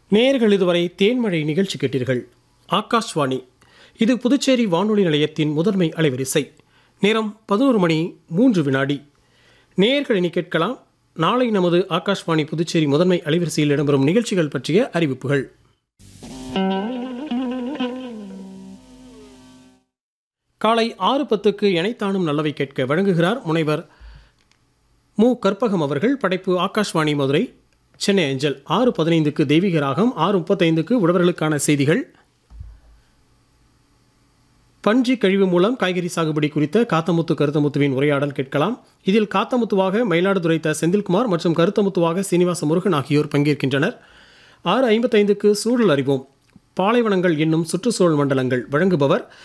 நேயர்கள் இதுவரை தேன்மழை நிகழ்ச்சி கேட்டீர்கள் ஆகாஷ்வாணி இது புதுச்சேரி வானொலி நிலையத்தின் முதன்மை அலைவரிசை நேரம் பதினோரு மணி மூன்று வினாடி நேயர்கள் இனி கேட்கலாம் நாளை நமது ஆகாஷ்வாணி புதுச்சேரி முதன்மை அலைவரிசையில் இடம்பெறும் நிகழ்ச்சிகள் பற்றிய அறிவிப்புகள் காலை ஆறு பத்துக்கு இணைத்தானும் நல்லவை கேட்க வழங்குகிறார் முனைவர் மு கற்பகம் அவர்கள் படைப்பு ஆகாஷ்வாணி மதுரை சென்னை அஞ்சல் ஆறு பதினைந்துக்கு தெய்வீக ராகம் ஆறு முப்பத்தைந்துக்கு உழவர்களுக்கான செய்திகள் பன்றி கழிவு மூலம் காய்கறி சாகுபடி குறித்த காத்தமுத்து கருத்தமுத்துவின் உரையாடல் கேட்கலாம் இதில் காத்தமுத்துவாக மயிலாடுதுறை த செந்தில்குமார் மற்றும் கருத்தமுத்துவாக சீனிவாச முருகன் ஆகியோர் பங்கேற்கின்றனர் ஆறு ஐம்பத்தைந்துக்கு சூழல் அறிவோம் பாலைவனங்கள் என்னும் சுற்றுச்சூழல் மண்டலங்கள் வழங்குபவர்